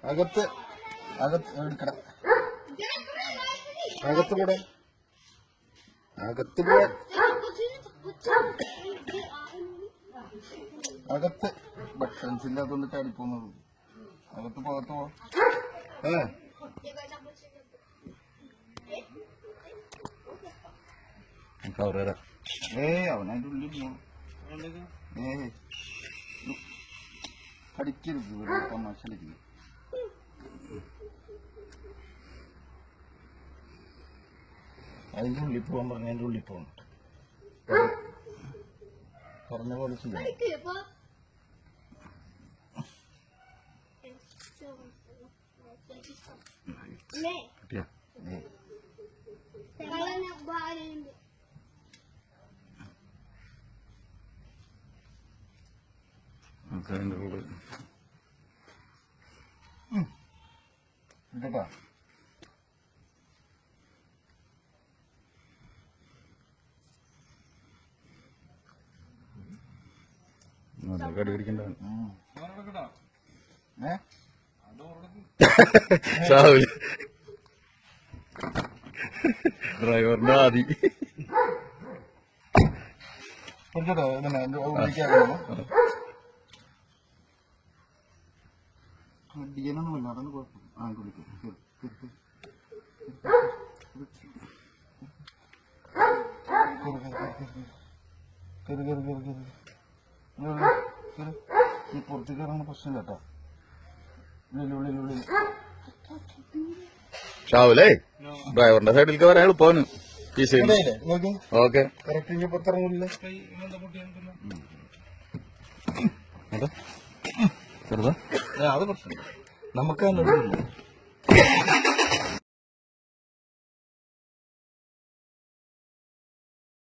അകത്ത് അകത്ത് എടുക്കട അകത്ത് കൂടെ അകത്ത് കൂടെ അകത്ത് ബട്ടൺസ് ഇല്ലാത്തോണ്ട് ചാടിപ്പോന്നത് അകത്ത് പോകത്ത് പോ ഏ കവറ ഏയ് അവൻ അതിന്റെ ഉള്ളിൽ പോണം ഏയ് കടിക്കരുത് വെറുതെ തമാശ കളിക്കുന്നു അതിന്റെ ഉള്ളിൽ പോകാൻ പറഞ്ഞ അതിന്റെ ഉള്ളിൽ പോകണം പറഞ്ഞ പോലെ ചെയ്യാം കിട്ടിയാ ഏയ് നമുക്ക് അതിന്റെ കൂടെ കേട്ടാ കടി പിടിക്കണ്ട ഏ രാവിലെ ഡ്രൈവറിന്റെ ആദി കൊടുക്കട്ടോ ഇതന്നെ എന്റെ ഉള്ളിലേക്കാകണം കടിയാനൊന്നുമില്ല അതാണ് കുഴപ്പം ആ വിളിക്കാം ശരി ശരി കയറി കയറി കയറി കയറി കയറി ഈ പുറത്തേക്ക് ഇറങ്ങുന്ന പ്രശ്നമില്ല കേട്ടോ ഉള്ളിൽ ഉള്ളിൽ ഉള്ളിൽ ഷാവുലേ ഡ്രൈവറിന്റെ സൈഡിലേക്ക് വരാൻ എളുപ്പമാണ് ഈ സൈഡ് ഇതായില്ലേ? നോക്കി ഓക്കെ കറക്റ്റ് ഇങ്ങനെ പുറത്തിറങ്ങില്ല ചെറുതാ അത് പ്രശ്നം നമുക്ക് അതിനുള്ളില്ല